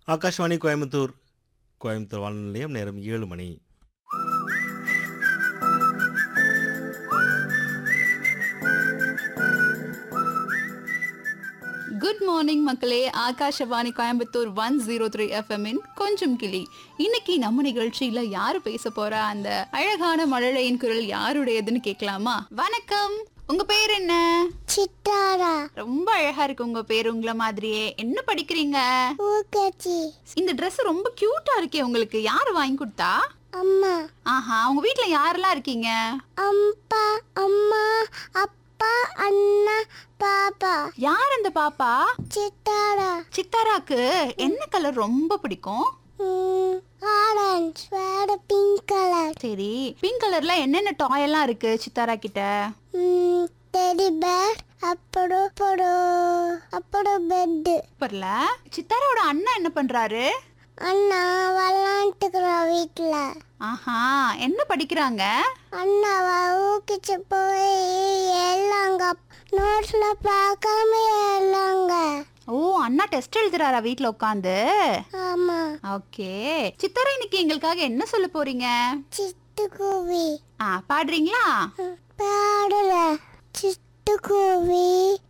ஆகாஷ்வாணி கோயம்புத்தூர் கோயம்புத்தூர் வானொலி நிலையம் நேரம் ஏழு மணி குட் மார்னிங் மக்களே Akashvani Coimbatore one zero three எஃப்எம்மின் கொஞ்சம் கிளி இன்னைக்கு நம்ம நிகழ்ச்சியில யாரு பேச போறா அந்த அழகான மழலையின் குரல் யாருடையதுன்னு கேட்கலாமா வணக்கம் உங்க பேர் என்ன சித்தாரா ரொம்ப அழகா இருக்கு உங்க பேர் உங்கள மாதிரியே என்ன படிக்கிறீங்க ஊக்கச்சி இந்த Dress ரொம்ப கியூட்டா இருக்கே உங்களுக்கு யாரு வாங்கி கொடுத்தா அம்மா ஆஹா உங்க வீட்ல யாரெல்லாம் இருக்கீங்க அம்பா அம்மா அப்பா அண்ணா பாப்பா யார் அந்த பாப்பா சித்தாரா சித்தாராக்கு என்ன கலர் ரொம்ப பிடிக்கும் ஆரஞ்ச் வேற பிங்க் கலர் சரி பிங்க் கலர்ல என்னென்ன டாய் எல்லாம் இருக்கு சித்தாரா கிட்ட டெடி பேர் அப்புறம் அப்புறம் அப்புறம் பெட்டு சூப்பர்ல சித்தாராவோட அண்ணா என்ன பண்றாரு அண்ணா விளாண்டுக்கிற வீட்டில் ஆஹா என்ன படிக்கிறாங்க அண்ணாவை ஊக்கிச்சு போய் எல்லாங்க நோட்ஸில் பார்க்காம எல்லாங்க ஓ அண்ணா டெஸ்ட் எழுதுறாரா வீட்ல உட்காந்து ஆமாம் ஓகே சித்தாரா இன்னைக்கு எங்களுக்காக என்ன சொல்ல போறீங்க சிட்டுக்குருவி ஆ பாடுறீங்களா பாடல சிட்டுக்குருவி